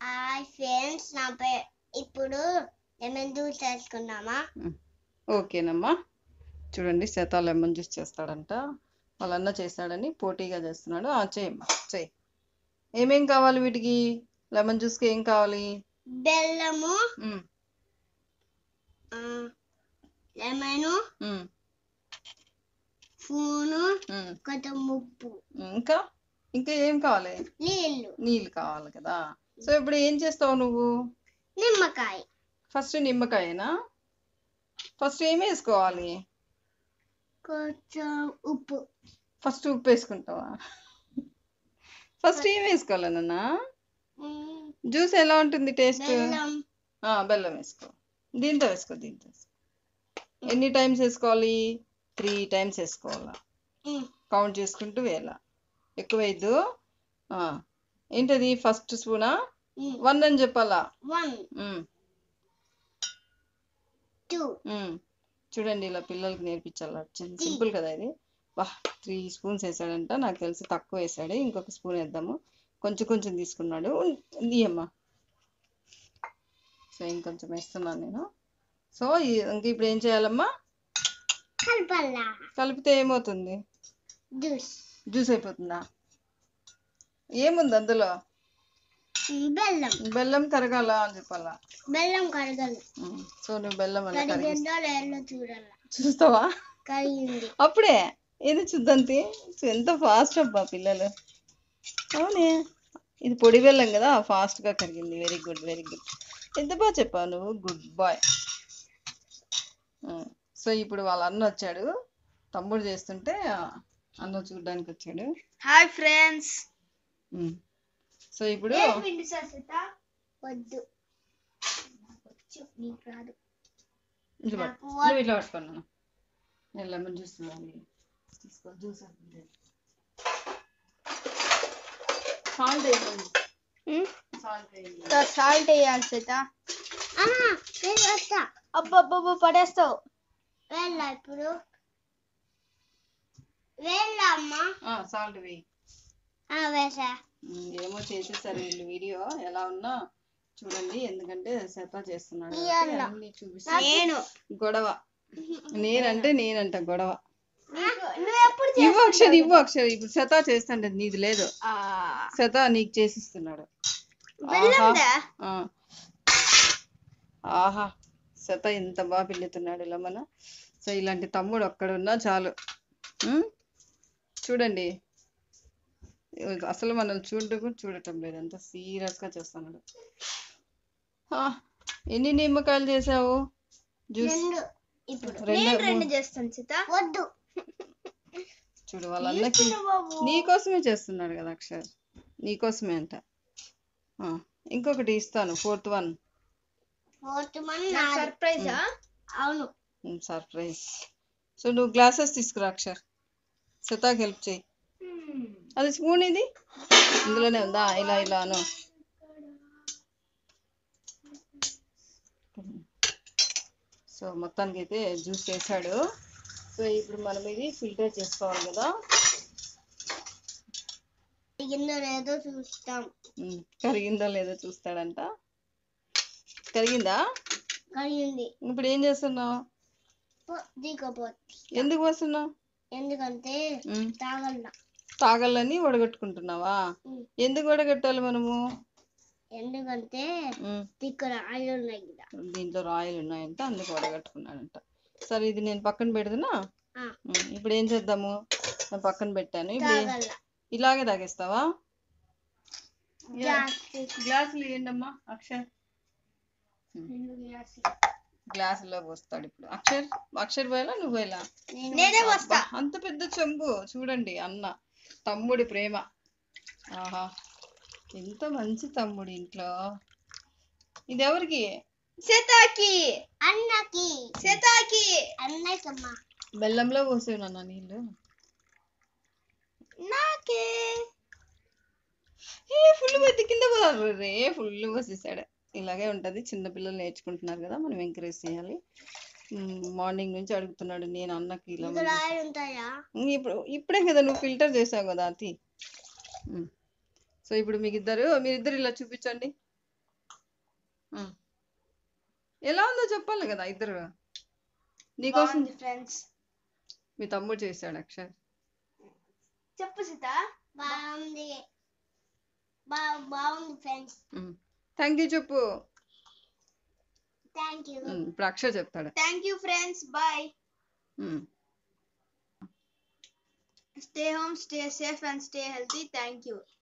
Hi friends నా పేరు ఇప్పుడు లెమన్ జ్యూస్ చేసుకున్నామా ఓకేనమ్మా చూడండి శత లెమన్ జ్యూస్ చేస్తాడంట వాళ్ళ అన్న చేస్తాడని పోటీగా చేస్తున్నాడు ఆ చేయమ్మా చేయి ఏమేం కావాలి వీటికి లెమన్ జ్యూస్కి ఏం కావాలి బెల్లము ఉమ్, లెమన్ ఉమ్, స్పూను ఉమ్. కొంచెం ఉప్పు ఇంకా ఇంకా ఏం కావాలి నీళ్ళు నీళ్ళు కావాలి కదా సో ఇప్పుడు ఏం చేస్తావు నువ్వు నిమ్మకాయ ఫస్ట్ నిమ్మకాయనా ఫస్ట్ ఏం వేసుకోవాలి కొంచెం ఉప్పు ఫస్ట్ ఉప్పు వేసుకుంటావా ఫస్ట్ ఏం వేసుకోవాలి నాన్న మ్మ్. జ్యూస్ ఎలా ఉంటుంది టేస్ట్ బెల్లం ఆ, బెల్లం వేసుకో దీంతో వేసుకో దీంతో వేసుకో. ఎన్ని టైమ్స్ వేసుకోవాలి త్రీ టైమ్స్ వేసుకోవాలా మ్మ్. కౌంట్ చేసుకుంటూ వేయాల ఎక్కువ వేయద్దు ఆ, ఏంటది ఫస్ట్ స్పూనా మ్మ్. వన్ అని చెప్పాలా వన్ ఉమ్, టూ ఉమ్. చూడండి ఇలా పిల్లలకి నేర్పించాలా సింపుల్ కదా ఇది వా త్రీ స్పూన్స్ వేసాడంట నాకు తెలిసి తక్కువ వేసాడు ఇంకొక స్పూన్ వేద్దాము కొంచెం కొంచెం తీసుకున్నాడు ఇయ్యమ్మా సో ఇంకొంచెం వేస్తున్నాను నేను సో ఈ- ఇంక ఇప్పుడు ఏం చేయాలమ్మా కలపల్లా కలిపితే ఏమవుతుంది జ్యూస్ జ్యూస్ అయిపోతుందా ఏముంది అందులో బెల్లం బెల్లం కరగాల అని చెప్పాలా బెల్లం కరగదు ఉమ్, సో నువ్వు బెల్లం అలా కరిగి కరిగిందో లేదో చూడాల చూస్తావా కరిగింది అప్పుడే ఏది చూద్దంతి ఎంత ఫాస్ట్ అబ్బా పిల్లలు అవునే ఇది పొడి బెల్లం కదా fast గా కరిగింది వెరీ గుడ్ వెరీ గుడ్ ఎంత బాగా చెప్పావు నువ్వు గుడ్ బాయ్ సో ఇప్పుడు వాళ్ళ అన్న వచ్చాడు తమ్ముడు చేస్తుంటే ఆ, అన్న చూడడానికి వచ్చాడు హాయ్ ఫ్రెండ్స్ ఉమ్. సో ఇప్పుడు పిండి సస్తా వద్దు వచ్చు, నీకు రాదు ఇట్లా పట్టు. నాకు నువ్వు ఇట్లా పట్టుకున్నాను నేను లెమన్ జ్యూస్ తీసుకో జ్యూస్ సాల్ట్ వేయండి సాల్ట్ వేయండి సాల్ట్ వేయాలి సీత నేను వస్తా అబ్బబ్బబ్బ పడేస్తావు వెళ్ళా ఇప్పుడు వెళ్ళా అమ్మా సాల్ట్ వేయి ఆ, వేసా ఉమ్, ఏమో చేసేసారు వీళ్ళు వీడియో ఎలా ఉన్నా చూడండి ఎందుకంటే శత చేస్తున్నాడు ఇయ్యాల. కాబట్టి అన్ని చూపిస్తా నేను గొడవ నేనంటే నేనంట గొడవ నువ్వు ఎప్పుడు ఇవ్వు అక్షర్ ఇవ్వు అక్షర్ ఇప్పుడు శత చేస్తాంటే నీది లేదు శత నీకు చేసిస్తున్నాడు వెళ్ళందా ఆ. ఆహా శత ఎంత బాగా పిల్లుతున్నాడు ఇలా మన సో ఇలాంటి తమ్ముడు ఒక్కడున్నా చాలు ఉమ్? చూడండి అసలు మనం చూడటం కూడా చూడటం లేదు అంత సీరియస్ గా చేస్తున్నాడు ఆ, ఎన్ని నిమ్మకాయలు చేసావు జ్యూస్ రెండు ఇప్పుడు రెండు మూడు. చేస్తాను సీత వద్దు చూడు వాళ్ళ అన్నకి నీకోసమే చేస్తున్నాడు కదా అక్షర్ నీకోసమే అంట ఆ, ఇంకొకటి ఇస్తాను ఫోర్త్ వన్ ఫోర్త్ వన్ సర్ప్రైజా అవును సర్ప్రైజ్ సో నువ్వు గ్లాసెస్ తీసుకురా అక్షర్ శతాకి హెల్ప్ చేయి అది స్పూన్ ఇది ఇందులోనే ఉందా ఇలా ఇలా అను సో మొత్తానికి అయితే జ్యూస్ చేశాడు సో ఇప్పుడు మనం ఇది ఫిల్టర్ చేసుకోవాలి కదా కింద లేదో చూస్తాం ఉమ్, కరిగిందో లేదో చూస్తాడంట కరిగిందా కలిగింది ఇప్పుడు ఏం చేస్తున్నావు దిగపోతే ఎందుకు వస్తున్నావు ఎందుకంటే తాగల తాగలని వడగట్టుకుంటున్నావా ఉమ్. ఎందుకు వడగట్టాలి మనము ఎందుకంటే ఉమ్, ఇక్కడ ఆయిల్ ఉన్నాయి కదా దీంట్లో రాయలు ఉన్నాయంట అందుకు వడగట్టుకున్నాడంట సరే ఇది నేను పక్కన పెడుతున్నా ఆ, ఉమ్, ఇప్పుడు ఏం చేద్దాము నేను పక్కన పెట్టాను ఇప్పుడు ఏ- తాగల ఇలాగే తాగేస్తావా గ్లాస్ గ్లాసులు ఏంటమ్మా అక్షర్ రెండు గ్లాస్ గ్లాసులో పోస్తాడు ఇప్పుడు అక్షర్ అక్షర్ పోయాలా నువ్వు పోయాలా నేనే వస్తా అబ్బా, అంత పెద్ద చెంబు చూడండి అన్న తమ్ముడి ప్రేమ ఆహా ఎంత మంచి తమ్ముడు ఇంట్లో ఇది ఎవరికి సీతాకి అన్నకి సీతాకి అన్నకమ్మా బెల్లంలో పోసేవి నాన్న నీళ్ళు నాకే ఏ ఫుల్ పోతే కింద పోదారు రే ఫుల్ పోసేసాడు ఇలాగే ఉంటది చిన్న పిల్లలు నేర్చుకుంటున్నారు కదా మనం ఎంకరేజ్ చేయాలి మార్నింగ్ నుంచి అడుగుతున్నాడు నేను అన్నకి ఇలా ఇక్కడ ఆయిల్ ఉంటాయా ఇంక ఇప్పుడు ఇప్పుడే కదా నువ్వు ఫిల్టర్ చేసావు కదా అతి సో ఇప్పుడు మీకు ఇద్దరు మీరిద్దరు ఇలా చూపించండి ఉమ్. ఎలా ఉందో చెప్పాలి కదా ఇద్దరు నీకోసం బాగుంది ఫ్రెండ్స్ మీ తమ్ముడు చేశాడు అక్షర్ చెప్పు సీత బాగుంది బా బాగుంది ఫ్రెండ్స్ థ్యాంక్ యూ చెప్పు థ్యాంక్ యూ ఉమ్, ఇప్పుడు అక్షర్ చెప్తాడు thank you friends bye um. Stay home stay safe and stay healthy thank you